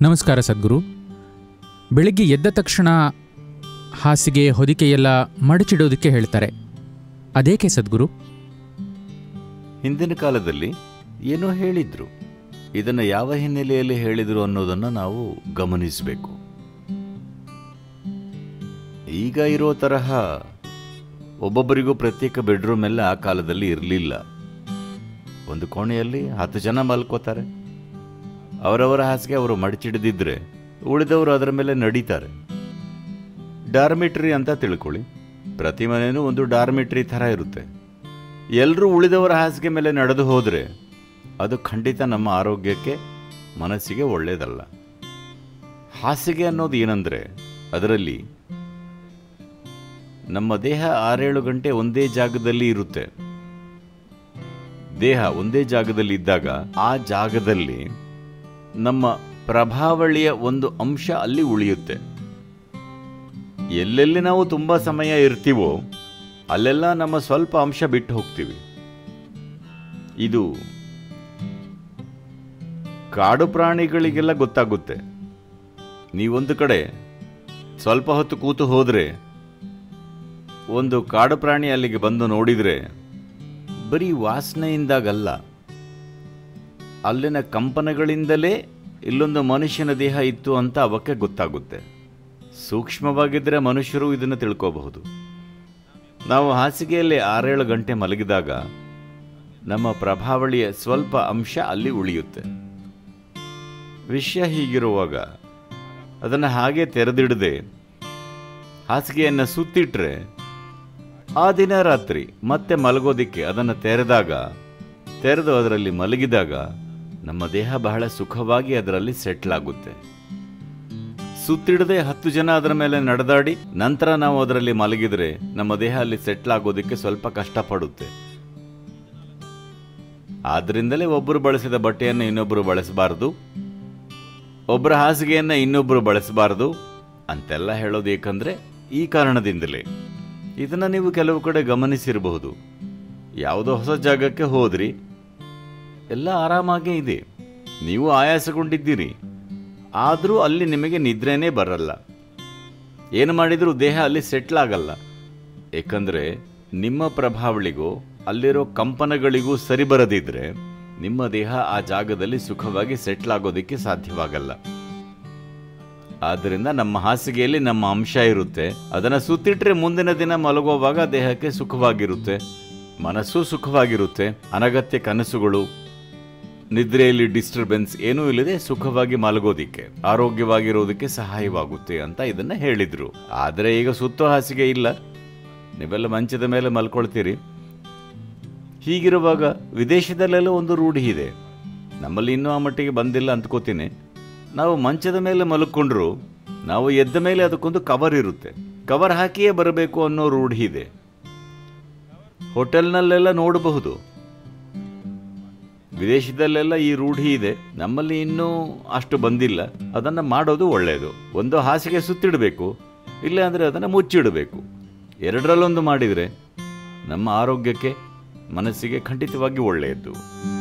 ನಮಸ್ಕಾರ ಸದ್ಗುರು ಬೆಳಿಗ್ಗೆ ಎದ್ದ ತಕ್ಷಣ ಹಾಸಿಗೆ ಹೊದಿಕೆಯೆಲ್ಲ ಮಡಚಿಡೋದಕ್ಕೆ ಹೇಳ್ತಾರೆ ಅದೇಕೆ ಸದ್ಗುರು ಹಿಂದಿನ ಕಾಲದಲ್ಲಿ ಏನೋ ಹೇಳಿದ್ರು ಇದನ್ನು ಯಾವ ಹಿನ್ನೆಲೆಯಲ್ಲಿ ಹೇಳಿದ್ರು ಅನ್ನೋದನ್ನು ನಾವು ಗಮನಿಸಬೇಕು ಈಗ ಇರೋ ತರಹ ಒಬ್ಬೊಬ್ಬರಿಗೂ ಪ್ರತ್ಯೇಕ ಬೆಡ್ರೂಮ್ ಎಲ್ಲ ಆ ಕಾಲದಲ್ಲಿ ಇರಲಿಲ್ಲ ಒಂದು ಕೋಣೆಯಲ್ಲಿ ಹತ್ತು ಜನ ಮಲ್ಕೋತಾರೆ ಅವರವರ ಹಾಸಿಗೆ ಅವರು ಮಡಚಿಡದಿದ್ರೆ ಉಳಿದವರು ಅದರ ಮೇಲೆ ನಡೀತಾರೆ ಡಾರ್ಮಿಟ್ರಿ ಅಂತ ತಿಳ್ಕೊಳ್ಳಿ ಪ್ರತಿ ಮನೆಯೂ ಒಂದು ಡಾರ್ಮಿಟ್ರಿ ಥರ ಇರುತ್ತೆ ಎಲ್ಲರೂ ಉಳಿದವರ ಹಾಸಿಗೆ ಮೇಲೆ ನಡೆದು ಹೋದರೆ ಅದು ಖಂಡಿತ ನಮ್ಮ ಆರೋಗ್ಯಕ್ಕೆ ಮನಸ್ಸಿಗೆ ಒಳ್ಳೆಯದಲ್ಲ ಹಾಸಿಗೆ ಅನ್ನೋದು ಏನಂದರೆ ಅದರಲ್ಲಿ ನಮ್ಮ ದೇಹ ಆರೇಳು ಗಂಟೆ ಒಂದೇ ಜಾಗದಲ್ಲಿ ಇರುತ್ತೆ ದೇಹ ಒಂದೇ ಜಾಗದಲ್ಲಿ ಇದ್ದಾಗ ಆ ಜಾಗದಲ್ಲಿ ನಮ್ಮ ಪ್ರಭಾವಳಿಯ ಒಂದು ಅಂಶ ಅಲ್ಲಿ ಉಳಿಯುತ್ತೆ ಎಲ್ಲೆಲ್ಲಿ ನಾವು ತುಂಬ ಸಮಯ ಇರ್ತೀವೋ ಅಲ್ಲೆಲ್ಲ ನಮ್ಮ ಸ್ವಲ್ಪ ಅಂಶ ಬಿಟ್ಟು ಹೋಗ್ತೀವಿ ಇದು ಕಾಡು ಪ್ರಾಣಿಗಳಿಗೆಲ್ಲ ಗೊತ್ತಾಗುತ್ತೆ ನೀವೊಂದು ಕಡೆ ಸ್ವಲ್ಪ ಹೊತ್ತು ಕೂತು ಹೋದರೆ ಒಂದು ಕಾಡು ಪ್ರಾಣಿ ಅಲ್ಲಿಗೆ ಬಂದು ನೋಡಿದರೆ ಬರೀ ವಾಸನೆಯಿಂದಾಗಲ್ಲ ಅಲ್ಲಿನ ಕಂಪನಗಳಿಂದಲೇ ಇಲ್ಲೊಂದು ಮನುಷ್ಯನ ದೇಹ ಇತ್ತು ಅಂತ ಅವಕ್ಕೆ ಗೊತ್ತಾಗುತ್ತೆ ಸೂಕ್ಷ್ಮವಾಗಿದ್ದರೆ ಮನುಷ್ಯರು ಇದನ್ನು ತಿಳ್ಕೋಬಹುದು ನಾವು ಹಾಸಿಗೆಯಲ್ಲಿ ಆರೇಳು ಗಂಟೆ ಮಲಗಿದಾಗ ನಮ್ಮ ಪ್ರಭಾವಳಿಯ ಸ್ವಲ್ಪ ಅಂಶ ಅಲ್ಲಿ ಉಳಿಯುತ್ತೆ ವಿಷಯ ಹೀಗಿರುವಾಗ ಅದನ್ನು ಹಾಗೆ ತೆರೆದಿಡದೆ ಹಾಸಿಗೆಯನ್ನು ಸುತ್ತಿಟ್ರೆ ಆ ದಿನ ರಾತ್ರಿ ಮತ್ತೆ ಮಲಗೋದಿಕ್ಕೆ ಅದನ್ನು ತೆರೆದಾಗ ತೆರೆದು ಅದರಲ್ಲಿ ಮಲಗಿದಾಗ ನಮ್ಮ ದೇಹ ಬಹಳ ಸುಖವಾಗಿ ಅದರಲ್ಲಿ ಸೆಟ್ಲ್ ಆಗುತ್ತೆ ಸುತ್ತಿಡದೆ ಹತ್ತು ಜನ ಅದರ ಮೇಲೆ ನಡೆದಾಡಿ ನಂತರ ನಾವು ಅದರಲ್ಲಿ ಮಲಗಿದ್ರೆ ನಮ್ಮ ದೇಹ ಅಲ್ಲಿ ಸೆಟ್ಲ್ ಆಗೋದಕ್ಕೆ ಸ್ವಲ್ಪ ಕಷ್ಟಪಡುತ್ತೆ ಆದ್ರಿಂದಲೇ ಒಬ್ಬರು ಬಳಸಿದ ಬಟ್ಟೆಯನ್ನು ಇನ್ನೊಬ್ಬರು ಬಳಸಬಾರದು ಒಬ್ಬರ ಹಾಸಿಗೆಯನ್ನು ಇನ್ನೊಬ್ಬರು ಬಳಸಬಾರದು ಅಂತೆಲ್ಲ ಹೇಳೋದು ಏಕೆಂದ್ರೆ ಈ ಕಾರಣದಿಂದಲೇ ಇದನ್ನ ನೀವು ಕೆಲವು ಕಡೆ ಗಮನಿಸಿರಬಹುದು ಯಾವುದೋ ಹೊಸ ಜಾಗಕ್ಕೆ ಹೋದ್ರಿ ಎಲ್ಲ ಆರಾಮಾಗೇ ಇದೆ ನೀವು ಆಯಾಸಗೊಂಡಿದ್ದೀರಿ ಆದರೂ ಅಲ್ಲಿ ನಿಮಗೆ ನಿದ್ರೆನೇ ಬರಲ್ಲ ಏನು ಮಾಡಿದರೂ ದೇಹ ಅಲ್ಲಿ ಸೆಟ್ಲ್ ಆಗಲ್ಲ ಏಕೆಂದರೆ ನಿಮ್ಮ ಪ್ರಭಾವಳಿಗೂ ಅಲ್ಲಿರೋ ಕಂಪನಗಳಿಗೂ ಸರಿ ಬರದಿದ್ರೆ ನಿಮ್ಮ ದೇಹ ಆ ಜಾಗದಲ್ಲಿ ಸುಖವಾಗಿ ಸೆಟ್ಲ್ ಆಗೋದಕ್ಕೆ ಸಾಧ್ಯವಾಗಲ್ಲ ಆದ್ದರಿಂದ ನಮ್ಮ ಹಾಸಿಗೆಯಲ್ಲಿ ನಮ್ಮ ಅಂಶ ಇರುತ್ತೆ ಅದನ್ನು ಸುತ್ತಿಟ್ರೆ ಮುಂದಿನ ದಿನ ಮಲಗುವಾಗ ದೇಹಕ್ಕೆ ಸುಖವಾಗಿರುತ್ತೆ ಮನಸ್ಸು ಸುಖವಾಗಿರುತ್ತೆ ಅನಗತ್ಯ ಕನಸುಗಳು ನಿದ್ರೆಯಲ್ಲಿ ಡಿಸ್ಟರ್ಬೆನ್ಸ್ ಏನೂ ಇಲ್ಲದೆ ಸುಖವಾಗಿ ಮಲಗೋದಿಕ್ಕೆ ಆರೋಗ್ಯವಾಗಿರೋದಕ್ಕೆ ಸಹಾಯವಾಗುತ್ತೆ ಅಂತ ಇದನ್ನ ಹೇಳಿದ್ರು ಆದರೆ ಈಗ ಸುತ್ತೋ ಹಾಸಿಗೆ ಇಲ್ಲ ನೀವೆಲ್ಲ ಮಂಚದ ಮೇಲೆ ಮಲ್ಕೊಳ್ತೀರಿ ಹೀಗಿರುವಾಗ ವಿದೇಶದಲ್ಲೆಲ್ಲ ಒಂದು ರೂಢಿ ಇದೆ ನಮ್ಮಲ್ಲಿ ಇನ್ನೂ ಆ ಮಟ್ಟಿಗೆ ಬಂದಿಲ್ಲ ಅಂದ್ಕೋತೀನಿ ನಾವು ಮಂಚದ ಮೇಲೆ ಮಲ್ಕೊಂಡ್ರು ನಾವು ಎದ್ದ ಮೇಲೆ ಅದಕ್ಕೊಂದು ಕವರ್ ಇರುತ್ತೆ ಕವರ್ ಹಾಕಿಯೇ ಬರಬೇಕು ಅನ್ನೋ ರೂಢಿ ಇದೆ ಹೋಟೆಲ್ನಲ್ಲೆಲ್ಲ ನೋಡಬಹುದು ವಿದೇಶದಲ್ಲೆಲ್ಲ ಈ ರೂಢಿ ಇದೆ ನಮ್ಮಲ್ಲಿ ಇನ್ನೂ ಅಷ್ಟು ಬಂದಿಲ್ಲ ಅದನ್ನು ಮಾಡೋದು ಒಳ್ಳೆಯದು ಒಂದು ಹಾಸಿಗೆ ಸುತ್ತಿಡಬೇಕು ಇಲ್ಲ ಅಂದರೆ ಅದನ್ನು ಮುಚ್ಚಿಡಬೇಕು ಎರಡರಲ್ಲೊಂದು ಮಾಡಿದರೆ ನಮ್ಮ ಆರೋಗ್ಯಕ್ಕೆ ಮನಸ್ಸಿಗೆ ಖಂಡಿತವಾಗಿ ಒಳ್ಳೆಯದು